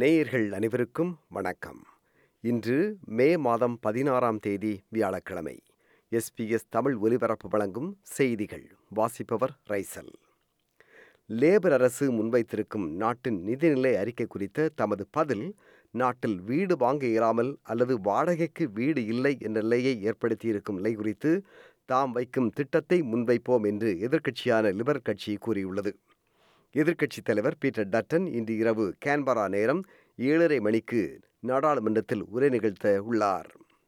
நேயர்கள் அனைவருக்கும் வணக்கம் இன்று மே மாதம் பதினாறாம் தேதி வியாழக்கிழமை எஸ்பிஎஸ் தமிழ் ஒலிபரப்பு வழங்கும் செய்திகள் வாசிப்பவர் ரைசல் லேபர் அரசு முன்வைத்திருக்கும் நாட்டின் நிதிநிலை அறிக்கை குறித்த தமது பதில் நாட்டில் வீடு வாங்க இயலாமல் அல்லது வாடகைக்கு வீடு இல்லை என்ற நிலையை ஏற்படுத்தியிருக்கும் நிலை குறித்து தாம் வைக்கும் திட்டத்தை முன்வைப்போம் என்று எதிர்க்கட்சியான லிபரல் கட்சி கூறியுள்ளது எதிர்க்கட்சித் தலைவர் பீட்டர் டட்டன் இன்று இரவு கேன்பரா நேரம் ஏழரை மணிக்கு நாடாளுமன்றத்தில் உரை நிகழ்த்த உள்ளார்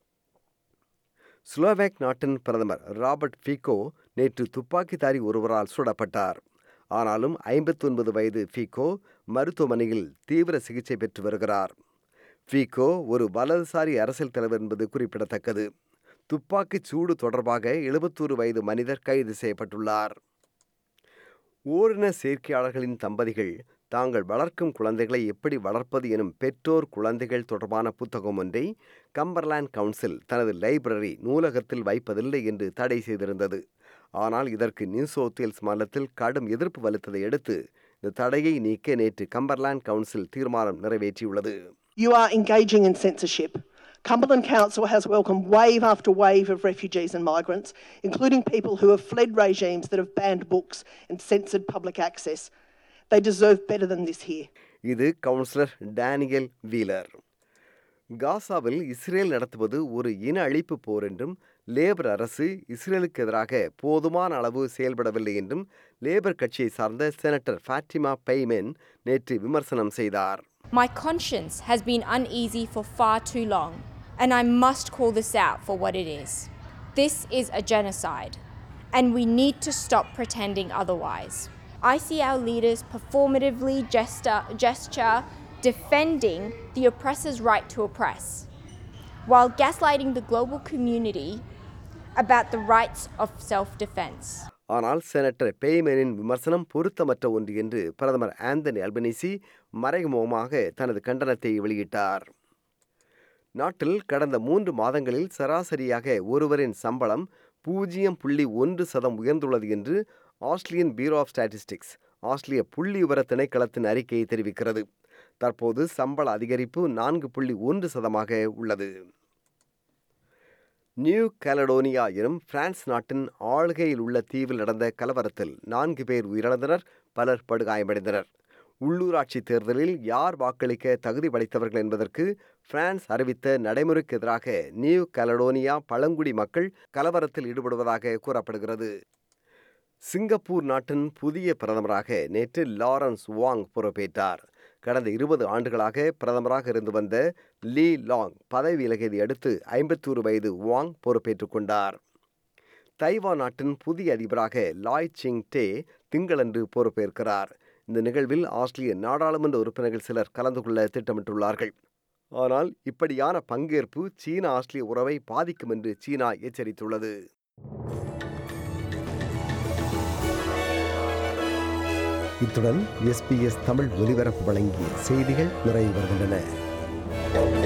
ஸ்லோவேக் நாட்டின் பிரதமர் ராபர்ட் ஃபீகோ நேற்று துப்பாக்கிதாரி ஒருவரால் சுடப்பட்டார் ஆனாலும் ஐம்பத்தொன்பது வயது ஃபீகோ மருத்துவமனையில் தீவிர சிகிச்சை பெற்று வருகிறார் ஃபீகோ ஒரு வலதுசாரி அரசியல் தலைவர் என்பது குறிப்பிடத்தக்கது துப்பாக்கிச் சூடு தொடர்பாக எழுபத்தோரு வயது மனிதர் கைது செய்யப்பட்டுள்ளார் ஓரின சேர்க்கையாளர்களின் தம்பதிகள் தாங்கள் வளர்க்கும் குழந்தைகளை எப்படி வளர்ப்பது எனும் பெற்றோர் குழந்தைகள் தொடர்பான புத்தகம் ஒன்றை கம்பர்லாண்ட் கவுன்சில் தனது லைப்ரரி நூலகத்தில் வைப்பதில்லை என்று தடை செய்திருந்தது ஆனால் இதற்கு நியூ சவுத் வேல்ஸ் மாநிலத்தில் கடும் எதிர்ப்பு வலுத்ததை அடுத்து இந்த தடையை நீக்க நேற்று கம்பர்லாண்ட் கவுன்சில் தீர்மானம் நிறைவேற்றியுள்ளது You are engaging in censorship. Cumberland Council has welcomed wave after wave of refugees and migrants, including people who have fled regimes that have banned books and censored public access. They deserve better than this here. இது councillor Daniel Wheeler காசாவில் Israel நடத்துவது ஒரு இன அழிப்பு போர் என்றும் labour அரசு இஸ்ரேலுக்கு எதிராக போதுமான அளவு செயல்படவில்லை என்றும் லேபர் கட்சியை சார்ந்த செனட்டர் ஃபாட்டிமா பெய்மென் நேற்று விமர்சனம் செய்தார் My conscience has been uneasy for far too long, and I must call this out for what it is. This is a genocide, and we need to stop pretending otherwise. I see our leaders performatively gesture, gesture defending the oppressor's right to oppress, while gaslighting the global community about the rights of self defense. ஆனால் senator பேய்மெனின் விமர்சனம் பொருத்தமற்ற ஒன்று என்று பிரதமர் Anthony Albanese மறைமுகமாக தனது கண்டனத்தை வெளியிட்டார் நாட்டில் கடந்த மூன்று மாதங்களில் சராசரியாக ஒருவரின் சம்பளம் பூஜ்ஜியம் புள்ளி ஒன்று சதம் உயர்ந்துள்ளது என்று ஆஸ்திரேலியன் பியூரோ ஆஃப் ஸ்டாட்டிஸ்டிக்ஸ் ஆஸ்திரேலிய புள்ளி விவர திணைக்களத்தின் அறிக்கை தெரிவிக்கிறது தற்போது சம்பள அதிகரிப்பு நான்கு புள்ளி ஒன்று சதமாக உள்ளது நியூ கலடோனியா எனும் பிரான்ஸ் நாட்டின் ஆளுகையில் உள்ள தீவில் நடந்த கலவரத்தில் நான்கு பேர் உயிரிழந்தனர் பலர் படுகாயமடைந்தனர் உள்ளூராட்சி தேர்தலில் யார் வாக்களிக்க தகுதி படைத்தவர்கள் என்பதற்கு பிரான்ஸ் அறிவித்த நடைமுறைக்கு எதிராக நியூ கலடோனியா பழங்குடி மக்கள் கலவரத்தில் ஈடுபடுவதாக கூறப்படுகிறது சிங்கப்பூர் நாட்டின் புதிய பிரதமராக நேற்று லாரன்ஸ் வாங் பொறுப்பேற்றார் கடந்த இருபது ஆண்டுகளாக பிரதமராக இருந்து வந்த லீ லாங் பதவி விலகியதை அடுத்து ஐம்பத்தோரு வயது வாங் பொறுப்பேற்றுக் கொண்டார் தைவான் நாட்டின் புதிய அதிபராக லாய் சிங் டே திங்களன்று பொறுப்பேற்கிறார் இந்த நிகழ்வில் ஆஸ்திரேலிய நாடாளுமன்ற உறுப்பினர்கள் சிலர் கலந்து கொள்ள திட்டமிட்டுள்ளார்கள் ஆனால் இப்படியான பங்கேற்பு சீனா ஆஸ்திரேலிய உறவை பாதிக்கும் என்று சீனா எச்சரித்துள்ளது இத்துடன் எஸ்பிஎஸ் தமிழ் ஒலிபரப்பு வழங்கிய செய்திகள் நிறைவு வருகின்றன